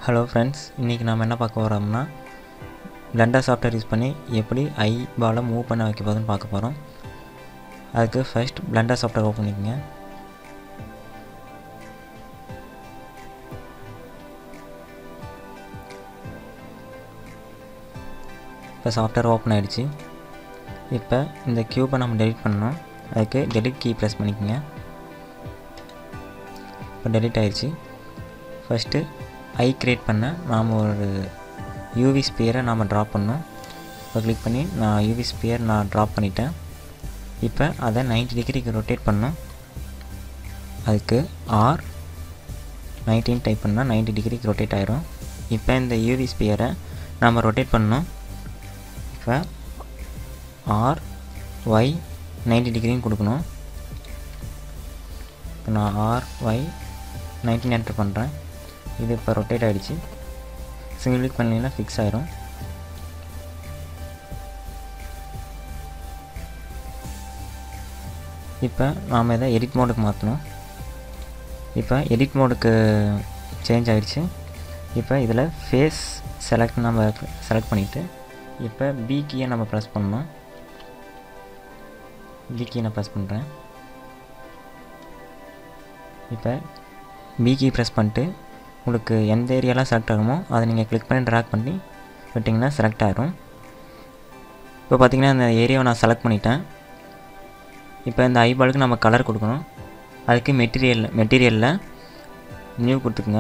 hello friends இன்றைக்கி நாம் என்ன பார்க்க போகிறோம்னா பிளெண்டர் சாஃப்ட்வேர் யூஸ் பண்ணி எப்படி ஐ பாலை மூவ் பண்ண வைக்க போகுதுன்னு பார்க்க போகிறோம் அதுக்கு ஃபர்ஸ்ட் பிளெண்டர் சாஃப்ட்வேர் ஓப்பன் பண்ணிக்கோங்க இப்போ சாஃப்ட்வேர் ஓப்பன் ஆகிடுச்சு இப்போ இந்த க்யூப்பை நம்ம டெலிட் பண்ணணும் அதுக்கு டெலிட் கீ ப்ரெஸ் பண்ணிக்கோங்க இப்போ டெலிட் ஆயிடுச்சு ஃபஸ்ட்டு ஐ க்ரியேட் பண்ண நாம் ஒரு யூவி ஸ்பியரை நாம் ட்ராப் பண்ணோம் இப்போ கிளிக் பண்ணி நான் யூவி ஸ்பியர் நான் ட்ராப் பண்ணிட்டேன் இப்போ அதை 90 டிகிரிக்கு ரொட்டேட் பண்ணோம் அதுக்கு ஆர் நைன்டீன் டைப் பண்ணால் 90 டிகிரிக்கு ரொட்டேட் ஆயிரும் இப்போ இந்த யூவி ஸ்பியரை நாம் ரொட்டேட் பண்ணோம் இப்போ ஆர் ஒய் 90 டிகிரின்னு கொடுக்கணும் இப்போ நான் ஆர் ஒய் நைன்டீன் என்டர் பண்ணுறேன் இது இப்போ ரொட்டேட் ஆகிடுச்சு சிங்கிள் கிளிக் பண்ணிங்கன்னா ஃபிக்ஸ் ஆயிரும் இப்போ நாம் இதை எடிட் மோடுக்கு மாற்றணும் இப்போ எடிட் மோடுக்கு சேஞ்ச் ஆகிடுச்சு இப்போ இதில் ஃபேஸ் செலக்ட் நம்ம செலக்ட் பண்ணிவிட்டு இப்போ பி கீயை நம்ம ப்ரெஸ் பண்ணணும் பி கீயை நான் ப்ரெஸ் பண்ணுறேன் இப்போ பி கீ ப்ரெஸ் பண்ணிட்டு உங்களுக்கு எந்த ஏரியாலாம் செலக்ட் ஆகுமோ அதை நீங்கள் கிளிக் பண்ணி ட்ராக் பண்ணி விட்டிங்கன்னா செலக்ட் ஆகிரும் இப்போ பார்த்தீங்கன்னா இந்த ஏரியாவை நான் செலக்ட் பண்ணிட்டேன் இப்போ இந்த ஐபாலுக்கு நம்ம கலர் கொடுக்கணும் அதுக்கு மெட்டீரியல் மெட்டீரியலில் நியூ கொடுத்துக்குங்க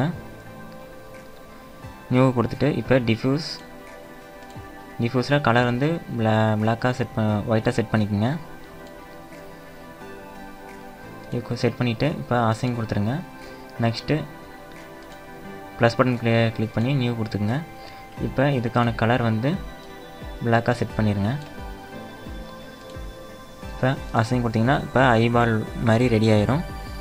நியூ கொடுத்துட்டு இப்போ டிஃப்யூஸ் டிஃப்யூஸில் கலர் வந்து பிளா பிளாக்காக செட் ப ஒயிட்டாக செட் பண்ணிக்கோங்க இப்போ செட் பண்ணிவிட்டு இப்போ அசைன் கொடுத்துருங்க நெக்ஸ்ட்டு ப்ளஸ் பட்டன் கிளிய கிளிக் பண்ணி நியூ கொடுத்துக்குங்க இப்போ இதுக்கான கலர் வந்து பிளாக்காக செட் பண்ணிடுங்க இப்போ அசைன் கொடுத்திங்கன்னா இப்போ ஐபால் மாதிரி ரெடி ஆயிரும்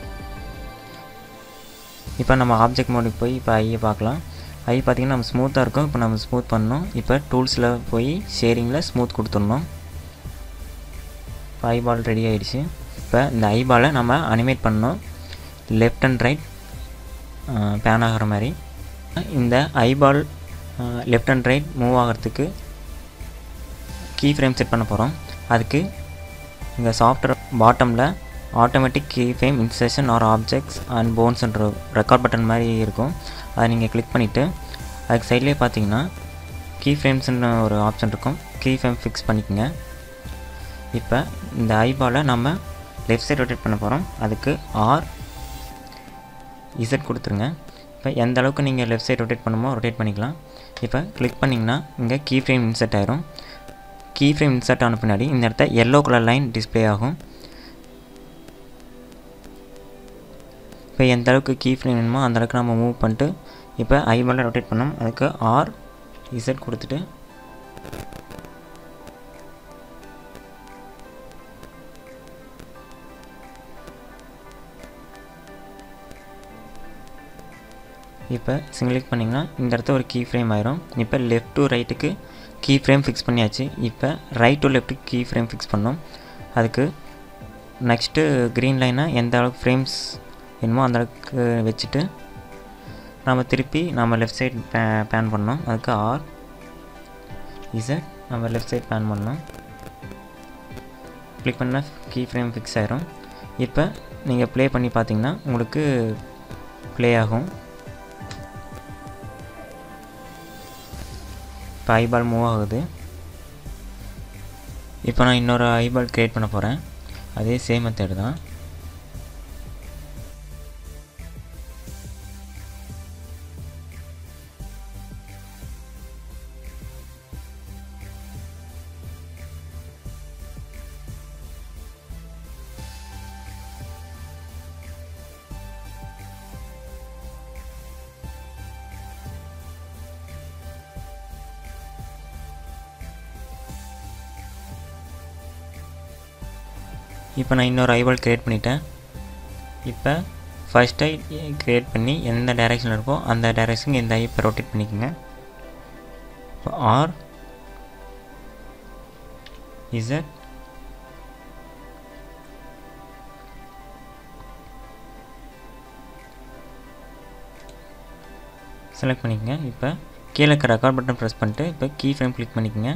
இப்போ நம்ம ஆப்ஜெக்ட் மோடுக்கு போய் இப்போ ஐயை பார்க்கலாம் ஐ பார்த்திங்கன்னா நம்ம ஸ்மூத்தாக இருக்கும் இப்போ நம்ம ஸ்மூத் பண்ணணும் இப்போ டூல்ஸில் போய் ஷேரிங்கில் ஸ்மூத் கொடுத்துடணும் இப்போ ஐபால் ரெடி ஆகிடுச்சு இப்போ இந்த ஐபாலை நம்ம அனிமேட் பண்ணணும் லெஃப்ட் அண்ட் ரைட் பேன் ஆகிற மாதிரி இந்த eyeball left and right move ஆகிறதுக்கு கீ ஃப்ரேம் செட் பண்ண போகிறோம் அதுக்கு இங்கே சாஃப்ட்வேர் பாட்டமில் automatic key frame insertion or objects and போன்ஸ்ன்ற ரெக்கார்ட் பட்டன் மாதிரி இருக்கும் அதை நீங்கள் கிளிக் பண்ணிவிட்டு அதுக்கு சைட்லேயே பார்த்தீங்கன்னா கீ ஃப்ரேம்ஸ்னு ஒரு ஆப்ஷன் இருக்கும் கீ ஃப்ரேம் ஃபிக்ஸ் பண்ணிக்கோங்க இப்போ இந்த ஐபாலை நம்ம லெஃப்ட் சைட் ரொட்டேட் பண்ண போகிறோம் அதுக்கு ஆர் இசட் கொடுத்துருங்க இப்போ எந்த அளவுக்கு நீங்கள் லெஃப்ட் சைட் ரொட்டேட் பண்ணுமோ ரொட்டேட் பண்ணிக்கலாம் இப்போ கிளிக் பண்ணிங்கன்னா இங்கே கீ ஃப்ரேம் இன்சர்ட் ஆயிரும் கீ ஃப்ரேம் இன்சர்ட் ஆன பின்னாடி இந்த இடத்த எல்லோ கலர் லைன் டிஸ்பிளே ஆகும் இப்போ எந்த அளவுக்கு கீ ஃப்ரேம் வேணுமோ அந்த அளவுக்கு நம்ம மூவ் பண்ணிட்டு இப்போ ஐபாலில் ரொட்டேட் பண்ணோம் அதுக்கு ஆர் இசட் கொடுத்துட்டு இப்போ சிங்கிள் கிளிக் பண்ணிங்கன்னா இந்த இடத்த ஒரு கீ ஃப்ரேம் ஆயிரும் இப்போ லெஃப்ட் டு ரைட்டுக்கு கீ ஃப்ரேம் ஃபிக்ஸ் பண்ணியாச்சு இப்போ ரைட் டு லெஃப்ட்டுக்கு கீ ஃப்ரேம் ஃபிக்ஸ் பண்ணோம் அதுக்கு நெக்ஸ்ட்டு க்ரீன் லைனை எந்த அளவுக்கு ஃப்ரேம்ஸ் வேணுமோ அந்த அளவுக்கு வச்சுட்டு நம்ம திருப்பி நம்ம லெஃப்ட் சைட் பே பேன் பண்ணோம் அதுக்கு ஆர் இசட் நம்ம லெஃப்ட் சைட் பேன் பண்ணோம் கிளிக் பண்ணால் கீ ஃப்ரேம் ஃபிக்ஸ் ஆயிரும் இப்போ நீங்கள் ப்ளே பண்ணி பார்த்தீங்கன்னா உங்களுக்கு ப்ளே ஆகும் இப்போ ஐபால் மூவ் ஆகுது இப்போ நான் இன்னொரு ஐபால் க்ரியேட் பண்ண போகிறேன் அதே சேம் மெத்தட் தான் இப்போ நான் இன்னொரு ஐபால் க்ரியேட் பண்ணிட்டேன் இப்போ ஃபஸ்ட் ஐ க்ரியேட் பண்ணி எந்த டைரெக்ஷனில் இருக்கோ அந்த டைரெக்ஷனுக்கு இந்த ஐ இப்போ ரொட்டேட் பண்ணிக்கோங்க இப்போ ஆர் இசட் செலக்ட் பண்ணிக்கங்க இப்போ கீழே இருக்க ரெக்கார்ட் பட்டன் ப்ரெஸ் பண்ணிட்டு இப்போ கீ ஃப்ரேம் கிளிக் பண்ணிக்கங்க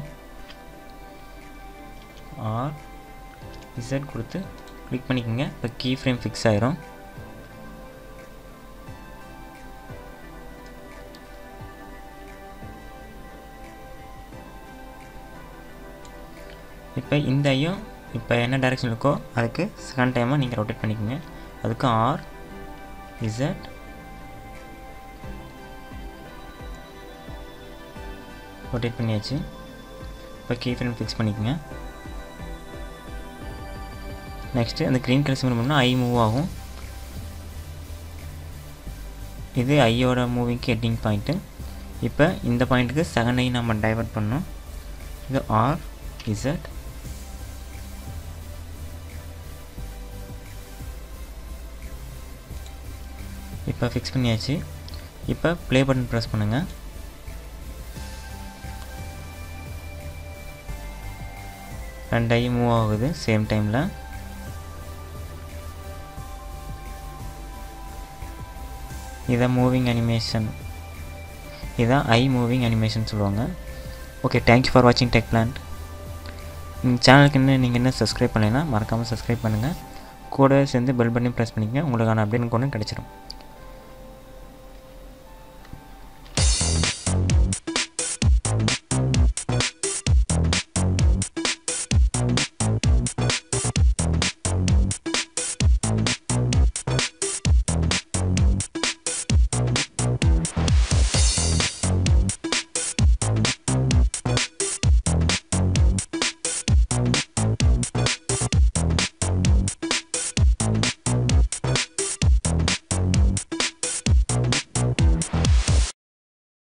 ஆர் இசட் கொடுத்து கிளிக் பண்ணிக்கோங்க இப்போ கீ ஃப்ரேம் ஃபிக்ஸ் ஆயிரும் இப்போ இந்த ஐயும் இப்போ என்ன டைரெக்ஷன் இருக்கோ அதுக்கு செகண்ட் டைமாக நீங்கள் ரொட்டேட் பண்ணிக்கோங்க அதுக்கு ஆர் இசட் ரொட்டேட் பண்ணியாச்சு இப்போ கீ ஃப்ரேம் ஃபிக்ஸ் பண்ணிக்கோங்க நெக்ஸ்ட்டு அந்த க்ரீன் கலர் சிம்பிள் பண்ணால் ஐ மூவ் ஆகும் இது ஐயோட மூவிங்க்கு ஹெட்டிங் பாயிண்ட்டு இப்போ இந்த பாயிண்ட்டுக்கு செகண்ட் ஐ நம்ம டைவர்ட் பண்ணோம் இது ஆர் இசட் இப்போ ஃபிக்ஸ் பண்ணியாச்சு இப்போ ப்ளே பட்டன் ப்ரெஸ் பண்ணுங்கள் ரெண்டு ஐ மூவ் ஆகுது சேம் டைமில் இதான் மூவிங் அனிமேஷன் இதான் ஐ மூவிங் அனிமேஷன் சொல்லுவாங்க ஓகே தேங்க்யூ ஃபார் வாட்சிங் டெக் பிளான்ட் இந்த சேனலுக்கு இன்னும் நீங்கள் என்ன சப்ஸ்கிரைப் பண்ணலைன்னா மறக்காமல் சப்ஸ்கிரைப் பண்ணுங்கள் கூட சேர்ந்து பெல் பண்ணி ப்ரெஸ் பண்ணிக்கங்க உங்களுக்கான அப்டேட் கொண்டு கிடச்சிரும்